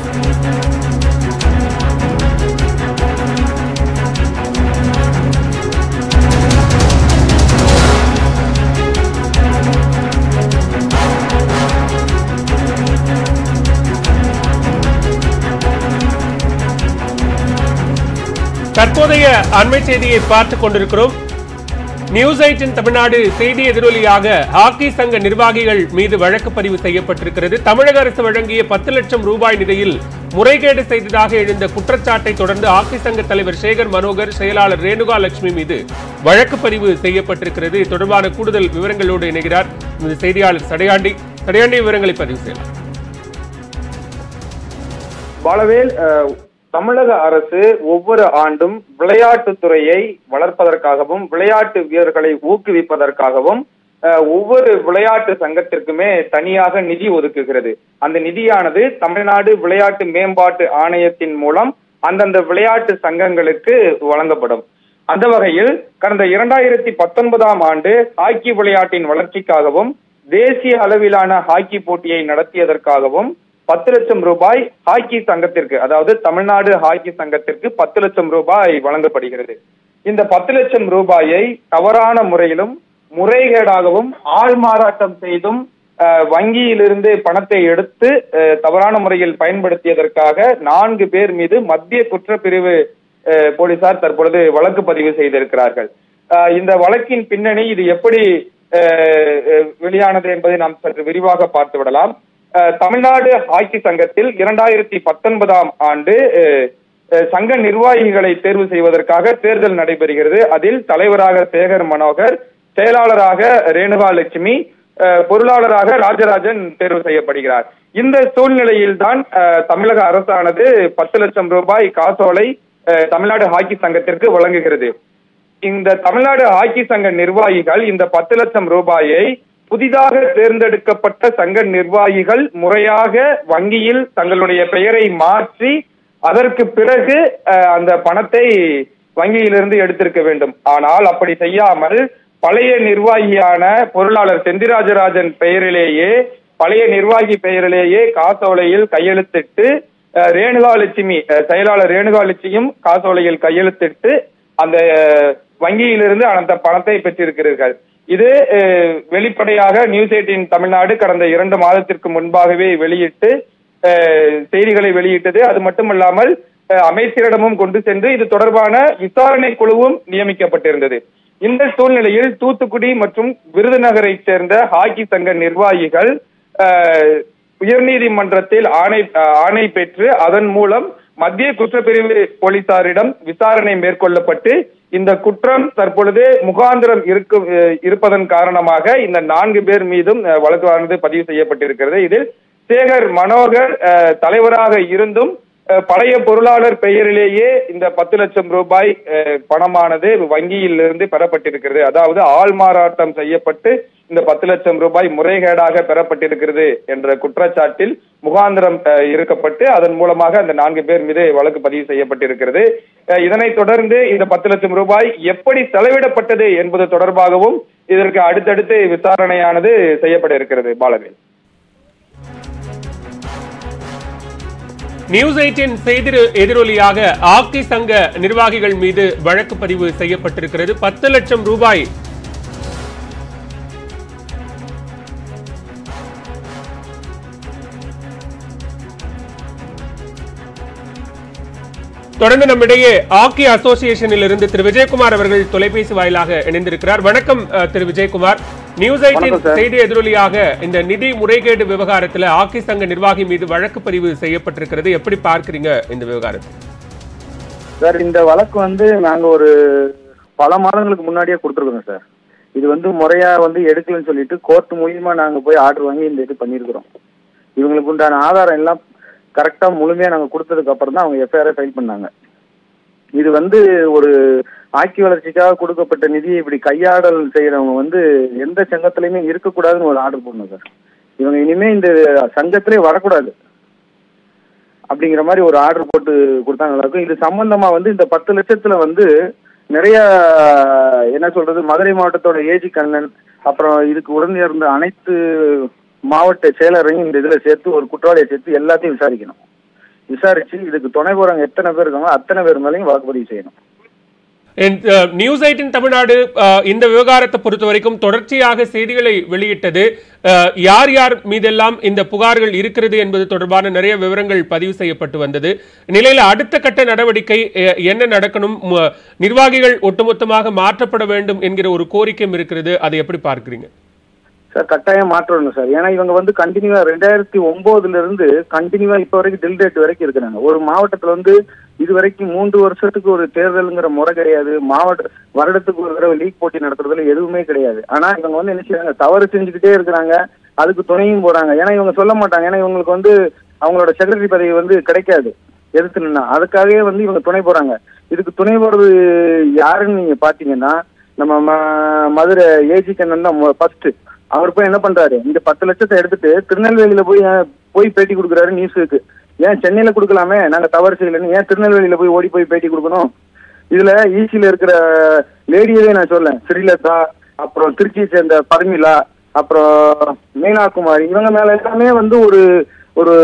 தற்போதைய அண்மை செய்தியை பார்த்துக் கொண்டிருக்கிறோம் நியூஸ் எயிட்டின் தமிழ்நாடு செய்தி எதிரொலியாக ஹாக்கி சங்க நிர்வாகிகள் மீது வழக்கு பதிவு செய்யப்பட்டிருக்கிறது தமிழக அரசு வழங்கிய பத்து லட்சம் ரூபாய் நிதியில் முறைகேடு செய்ததாக எழுந்த குற்றச்சாட்டை தொடர்ந்து ஹாக்கி சங்க தலைவர் சேகர் மனோகர் செயலாளர் ரேணுகா லட்சுமி மீது வழக்கு பதிவு செய்யப்பட்டிருக்கிறது இது தொடர்பான கூடுதல் விவரங்களோடு இணைகிறார் இந்த செய்தியாளர் சடையாண்டி சடையாண்டி விவரங்களை பதிவு செய்யலாம் பாலவேல் அஹ், தமிழக அரசு ஒவ்வொரு ஆண்டும் விளையாட்டுத் துறையை வளர்ப்பதற்காகவும் விளையாட்டு வீரர்களை ஊக்குவிப்பதற்காகவும் அஹ், ஒவ்வொரு விளையாட்டு சங்கத்திற்குமே தனியாக நிதி ஒதுக்குகிறது அந்த நிதியானது தமிழ்நாடு விளையாட்டு மேம்பாட்டு ஆணையத்தின் மூலம் அந்தந்த விளையாட்டு சங்கங்களுக்கு வழங்கப்படும் அந்த வகையில் கடந்த இரண்டாயிரத்தி பத்தொன்பதாம் ஆண்டு ஹாக்கி விளையாட்டின் வளர்ச்சிக்காகவும் தேசிய அளவிலான ஹாக்கி போட்டியை நடத்தியதற்காகவும் பத்து லட்சம் ரூபாய் ஹாக்கி சங்கத்திற்கு அதாவது தமிழ்நாடு ஹாக்கி சங்கத்திற்கு பத்து லட்சம் ரூபாய் வழங்கப்படுகிறது இந்த பத்து லட்சம் ரூபாயை தவறான முறையிலும் முறைகேடாகவும் ஆள் மாறாட்டம் செய்தும் அஹ், வங்கியிலிருந்து பணத்தை எடுத்து அஹ், தவறான முறையில் பயன்படுத்தியதற்காக நான்கு பேர் மீது மத்திய குற்றப்பிரிவு அஹ், போலீசார் தற்பொழுது வழக்கு பதிவு செய்திருக்கிறார்கள் அஹ், இந்த வழக்கின் பின்னணி இது எப்படி அஹ், அஹ், வெளியானது என்பதை நாம் சற்று விரிவாக பார்த்து விடலாம் அஹ், தமிழ்நாடு ஹாக்கி சங்கத்தில் இரண்டாயிரத்தி பத்தொன்பதாம் ஆண்டு அஹ், அஹ், சங்க நிர்வாகிகளை தேர்வு செய்வதற்காக தேர்தல் நடைபெறுகிறது அதில் தலைவராக சேகர் மனோகர் செயலாளராக ரேணுகா லட்சுமி அஹ், பொருளாளராக ராஜராஜன் தேர்வு செய்யப்படுகிறார் இந்த சூழ்நிலையில் தான் தமிழக அரசானது பத்து லட்சம் ரூபாய் காசோலை அஹ், தமிழ்நாடு ஹாக்கி சங்கத்திற்கு வழங்குகிறது இந்த தமிழ்நாடு ஹாக்கி சங்க நிர்வாகிகள் இந்த பத்து லட்சம் ரூபாயை புதிதாக தேர்ந்தெடுக்கப்பட்ட சங்க நிர்வாகிகள் முறையாக வங்கியில் தங்களுடைய பெயரை மாற்றி அதற்கு பிறகு அஹ், அந்த பணத்தை வங்கியிலிருந்து எடுத்திருக்க வேண்டும் ஆனால் அப்படி செய்யாமல் பழைய நிர்வாகியான பொருளாளர் செந்திராஜராஜன் பெயரிலேயே பழைய நிர்வாகி பெயரிலேயே காசோலையில் கையெழுத்திட்டு அஹ், ரேணுகா லட்சுமி அஹ், செயலாளர் ரேணுகா லட்சுமியும் காசோலையில் கையெழுத்திட்டு அந்த அஹ், வங்கியிலிருந்து அந்த பணத்தை பெற்றிருக்கிறீர்கள் இது அஹ், வெளிப்படையாக நியூஸ் எயிட்டின் தமிழ்நாடு கடந்த இரண்டு மாதத்திற்கு முன்பாகவே வெளியிட்டு அஹ், செய்திகளை வெளியிட்டது அது மட்டுமல்லாமல் அஹ், அமைச்சரிடமும் கொண்டு சென்று இது தொடர்பான விசாரணை குழுவும் நியமிக்கப்பட்டிருந்தது இந்த சூழ்நிலையில் தூத்துக்குடி மற்றும் விருதுநகரைச் சேர்ந்த ஹாக்கி சங்க நிர்வாகிகள் அஹ், உயர்நீதிமன்றத்தில் ஆணை அஹ், ஆணை பெற்று அதன் மூலம் மத்திய குற்றப்பிரிவு போலீசாரிடம் விசாரணை மேற்கொள்ளப்பட்டு இந்த குற்றம் தற்பொழுது முகாந்திரம் இருக்கு அஹ், இருப்பதன் காரணமாக இந்த நான்கு பேர் மீதும் அஹ், வழக்கானது பதிவு செய்யப்பட்டிருக்கிறது இதில் சேகர் மனோகர் அஹ், தலைவராக இருந்தும் அஹ், பழைய பொருளாளர் பெயரிலேயே இந்த பத்து லட்சம் ரூபாய் அஹ், பணமானது வங்கியில் இருந்து பெறப்பட்டிருக்கிறது அதாவது ஆள் மாறாட்டம் செய்யப்பட்டு இந்த பத்து லட்சம் ரூபாய் முறைகேடாக பெறப்பட்டிருக்கிறது என்ற குற்றச்சாட்டில் முகாந்திரம் அஹ், இருக்கப்பட்டு அதன் மூலமாக அந்த நான்கு பேர் மீது வழக்கு பதிவு செய்யப்பட்டிருக்கிறது அஹ், இதனைத் தொடர்ந்து இந்த பத்து லட்சம் ரூபாய் எப்படி செலவிடப்பட்டது என்பது தொடர்பாகவும் இதற்கு அடுத்தடுத்து விசாரணையானது செய்யப்பட இருக்கிறது பாலவேல் நியூஸ் எயிட்டின் செய்தி எதிரொலியாக ஆக்கி சங்க நிர்வாகிகள் மீது வழக்கு பதிவு செய்யப்பட்டிருக்கிறது பத்து லட்சம் ரூபாய் தொடர்ந்து நம்மிடையே ஹாக்கி அசோசியேஷனில் இருந்து திரு விஜயகுமார் அவர்கள் தொலைபேசி வாயிலாக இணைந்திருக்கிறார் வணக்கம் அஹ், திரு விஜயகுமார் நியூஸ் எயிட்டின் வணக்கம் சார். செய்தி எதிரொலியாக இந்த நிதி முறைகேடு விவகாரத்துல ஹாக்கி சங்க நிர்வாகி மீது வழக்கு பதிவு செய்யப்பட்டிருக்கிறது எப்படி பார்க்கிறீங்க இந்த விவகாரத்தை சார் இந்த வழக்கு வந்து நாங்க ஒரு பல மாதங்களுக்கு முன்னாடியே கொடுத்துருக்கோம் சார் இது வந்து முறையா வந்து எடுக்கலன்னு சொல்லிட்டு கோர்ட் மூலியமா நாங்க போய் ஆர்டர் வாங்கி இந்த இது பண்ணியிருக்கிறோம் இவங்களுக்கு உண்டான ஆதாரம் எல்லாம் கரெக்டா முழுமையா நாங்க கொடுத்ததுக்கு அப்புறம் தான் அவங்க எஃப்ஐஆர் ஃபைல் பண்ணாங்க இது வந்து ஒரு ஆக்கி வளர்ச்சிக்காக கொடுக்கப்பட்ட நிதியை இப்படி கையாடல் செய்யறவங்க வந்து எந்த சங்கத்திலயுமே இருக்கக்கூடாதுன்னு ஒரு ஆர்டர் போடணும் சார் இவங்க இனிமே இந்த சங்கத்திலே வரக்கூடாது அப்படிங்கிற மாதிரி ஒரு ஆர்டர் போட்டு கொடுத்தா நல்லா இருக்கும் இது சம்பந்தமா வந்து இந்த பத்து லட்சத்துல வந்து நிறைய என்ன சொல்றது மதுரை மாவட்டத்தோட ஏஜி கண்ணன் அப்புறம் இதுக்கு உடன் இருந்த அனைத்து மாவட்ட செயலரையும் இந்த இதுல சேர்த்து ஒரு குற்றவாளியை சேர்த்து எல்லாத்தையும் விசாரிக்கணும் விசாரிச்சு இதுக்கு துணை போறவங்க எத்தனை பேர் இருக்காங்களோ அத்தனை பேர் மேலேயும் வழக்கு பதிவு செய்யணும் நியூஸ் எயிட்டின் தமிழ்நாடு அஹ், இந்த விவகாரத்தை பொறுத்த வரைக்கும் தொடர்ச்சியாக செய்திகளை வெளியிட்டது அஹ், யார் யார் மீதெல்லாம் இந்த புகார்கள் இருக்கிறது என்பது தொடர்பான நிறைய விவரங்கள் பதிவு செய்யப்பட்டு வந்தது நிலையில அடுத்த கட்ட நடவடிக்கை அஹ், என்ன நடக்கணும் ம- நிர்வாகிகள் ஒட்டுமொத்தமாக மாற்றப்பட வேண்டும் என்கிற ஒரு கோரிக்கையும் இருக்கிறது அதை எப்படி பார்க்கிறீங்க சார் கட்டாயம் மாற்றணும் சார் ஏன்னா இவங்க வந்து கண்டினியூவா ரெண்டாயிரத்தி ஒன்பதுல இருந்து கண்டினியூவா இப்ப வரைக்கும் டில் டேட் வரைக்கும் இருக்கிறாங்க ஒரு மாவட்டத்துல வந்து இது வரைக்கும் மூன்று வருஷத்துக்கு ஒரு தேர்தலுங்கிற முறை கிடையாது மாவட்ட வருடத்துக்கு ஒரு தடவை லீக் போட்டி நடத்துறதுல எதுவுமே கிடையாது ஆனா இவங்க வந்து என்ன செய்றாங்க தவறு செஞ்சுக்கிட்டே இருக்கிறாங்க அதுக்கு துணையும் போறாங்க ஏன்னா இவங்க சொல்ல மாட்டாங்க ஏன்னா இவங்களுக்கு வந்து அவங்களோட செக்ரட்டரி பதவி வந்து கிடைக்காது எதிர்த்து நின்னா அதுக்காகவே வந்து இவங்க துணை போறாங்க இதுக்கு துணை போறது யாருன்னு நீங்க பாத்தீங்கன்னா நம்ம ம- மதுரை ஏஜி கண்ணன் தான் ஃபர்ஸ்ட் அவர் போய் என்ன பண்றாரு இந்த பத்து லட்சத்தை எடுத்துட்டு திருநெல்வேலியில போய் ஏன் போய் பேட்டி கொடுக்குறாரு நியூஸுக்கு ஏன் சென்னையில கொடுக்கலாமே நாங்க தவறு செய்யலன்னு ஏன் திருநெல்வேலியில போய் ஓடி போய் பேட்டி கொடுக்கணும் இதுல ஈசியில இருக்கிற லேடியவே நான் சொல்லேன் ஸ்ரீலதா அப்புறம் திருச்சியை சேர்ந்த பர்மிளா அப்புறம் மீனாகுமாரி இவங்க மேல எல்லாமே வந்து ஒரு ஒரு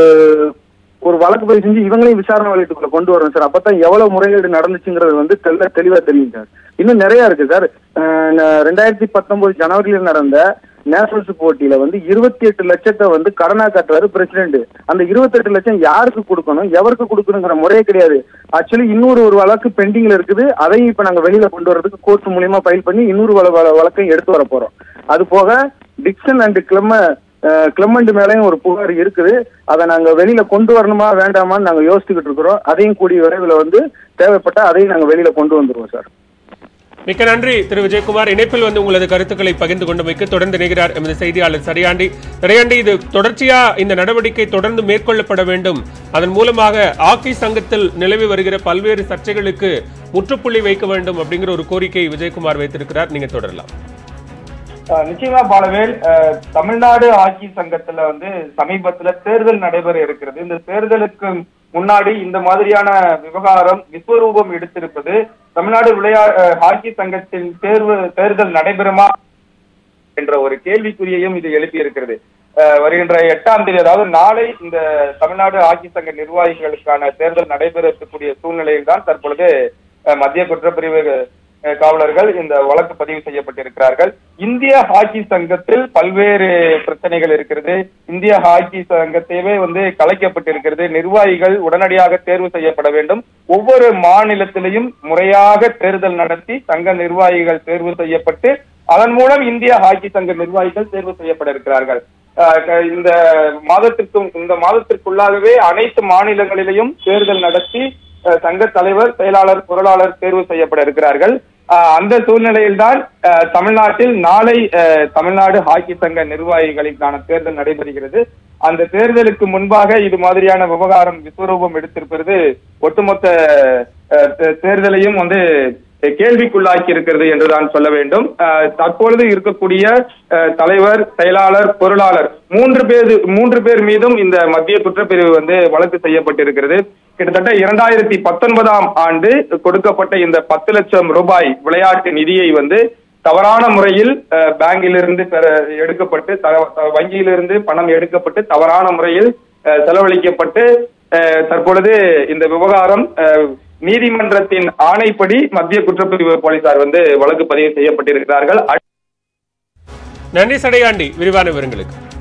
ஒரு வழக்கு பதிவு செஞ்சு இவங்களையும் விசாரணை வளையத்துக்குள்ள கொண்டு வரணும் சார் அப்பதான் எவ்வளவு முறைகேடு நடந்துச்சுங்கிறது வந்து தெல்ல தெளிவா தெரியும் சார் இன்னும் நிறைய இருக்கு சார் அஹ் ந- ரெண்டாயிரத்தி பத்தொன்பது ஜனவரியில நடந்த நேஷனல்ஸ் போட்டியில வந்து இருபத்தி எட்டு லட்சத்தை வந்து கடனா காட்டுறாரு பிரசிடென்ட் அந்த இருபத்தெட்டு லட்சம் யாருக்கு கொடுக்கணும் எவருக்கு கொடுக்கணுங்கிற முறையே கிடையாது ஆக்சுவலி இன்னொரு ஒரு வழக்கு பெண்டிங்ல இருக்குது அதையும் இப்ப நாங்க வெளியில கொண்டு வரதுக்கு கோர்ட் மூலியமா ஃபைல் பண்ணி இன்னொரு வழ- வழ- வழக்கையும் எடுத்து வர போறோம் அது போக டிக்சன் அண்ட் கிளம்ம கிளமண்ட் மேலேயும் ஒரு புகார் இருக்குது அதை நாங்க வெளியில கொண்டு வரணுமா வேண்டாமான்னு நாங்க யோசிச்சுக்கிட்டு இருக்கிறோம் அதையும் கூடிய விரைவில் வந்து தேவைப்பட்டா அதையும் நாங்க வெளியில கொண்டு வந்துருவோம் சார் மிக்க நன்றி திரு விஜயகுமார் இணைப்பில் வந்து உங்களது கருத்துக்களை பகிர்ந்து கொண்டமைக்கு தொடர்ந்து இணைகிறார் எமது செய்தியாளர் சரியாண்டி சரியாண்டி இது தொடர்ச்சியா இந்த நடவடிக்கை தொடர்ந்து மேற்கொள்ளப்பட வேண்டும் அதன் மூலமாக ஆக்கி சங்கத்தில் நிலவி வருகிற பல்வேறு சர்ச்சைகளுக்கு முற்றுப்புள்ளி வைக்க வேண்டும் அப்படிங்கிற ஒரு கோரிக்கை விஜயகுமார் வைத்திருக்கிறார் நீங்க தொடரலாம் அஹ் நிச்சயமா பாலவேல் அஹ் தமிழ்நாடு ஹாக்கி சங்கத்துல வந்து சமீபத்துல தேர்தல் நடைபெற இருக்கிறது இந்த தேர்தலுக்கு முன்னாடி இந்த மாதிரியான விவகாரம் விஸ்வரூபம் எடுத்திருப்பது தமிழ்நாடு விளையா அஹ் ஹாக்கி சங்கத்தின் தேர்வு தேர்தல் நடைபெறுமா என்ற ஒரு கேள்விக்குறியையும் இது எழுப்பி இருக்கிறது வருகின்ற எட்டாம் தேதி அதாவது நாளை இந்த தமிழ்நாடு ஹாக்கி சங்க நிர்வாகிகளுக்கான தேர்தல் நடைபெற இருக்கக்கூடிய சூழ்நிலையில் தான் தற்பொழுது அஹ், மத்திய குற்றப்பிரிவு அஹ், காவலர்கள் இந்த வழக்கு பதிவு செய்யப்பட்டிருக்கிறார்கள் இந்திய ஹாக்கி சங்கத்தில் பல்வேறு பிரச்சனைகள் இருக்கிறது இந்திய ஹாக்கி சங்கத்தையே வந்து கலைக்கப்பட்டிருக்கிறது நிர்வாகிகள் உடனடியாக தேர்வு செய்யப்பட வேண்டும் ஒவ்வொரு மாநிலத்திலையும் முறையாக தேர்தல் நடத்தி சங்க நிர்வாகிகள் தேர்வு செய்யப்பட்டு அதன் மூலம் இந்திய ஹாக்கி சங்க நிர்வாகிகள் தேர்வு செய்யப்பட இருக்கிறார்கள் அஹ் க- இந்த மாதத்திற்கும் இந்த மாதத்திற்குள்ளாகவே அனைத்து மாநிலங்களிலேயும் தேர்தல் நடத்தி அஹ், சங்க தலைவர் செயலாளர் பொருளாளர் தேர்வு செய்யப்பட இருக்கிறார்கள் அஹ், அந்த சூழ்நிலையில்தான் அஹ், தமிழ்நாட்டில் நாளை அஹ், தமிழ்நாடு ஹாக்கி சங்க நிர்வாகிகளுக்கான தேர்தல் நடைபெறுகிறது அந்த தேர்தலுக்கு முன்பாக இது மாதிரியான விவகாரம் விஸ்வரூபம் எடுத்திருப்பது ஒட்டுமொத்த அஹ், தே- தேர்தலையும் வந்து கேள்விக்குள்ளாக்கி இருக்கிறது என்று தான் சொல்ல வேண்டும் அஹ், தற்பொழுது இருக்கக்கூடிய அஹ், தலைவர் செயலாளர் பொருளாளர் மூன்று பேர் மூன்று பேர் மீதும் இந்த மத்திய குற்றப்பிரிவு வந்து வழக்கு செய்யப்பட்டிருக்கிறது கிட்டத்தட்ட இரண்டாயிரத்தி பத்தொன்பதாம் ஆண்டு கொடுக்கப்பட்ட இந்த பத்து லட்சம் ரூபாய் விளையாட்டு நிதியை வந்து தவறான முறையில் அஹ், பேங்கிலிருந்து பெற எடுக்கப்பட்டு த- த- வங்கியிலிருந்து பணம் எடுக்கப்பட்டு தவறான முறையில் அஹ், செலவழிக்கப்பட்டு அஹ், தற்பொழுது இந்த விவகாரம் அஹ், நீதிமன்றத்தின் ஆணைப்படி மத்திய குற்றப்பிரிவு போலீசார் வந்து வழக்கு பதிவு செய்யப்பட்டிருக்கிறார்கள் நன்றி சடையாண்டி விரிவான விவரங்களுக்கு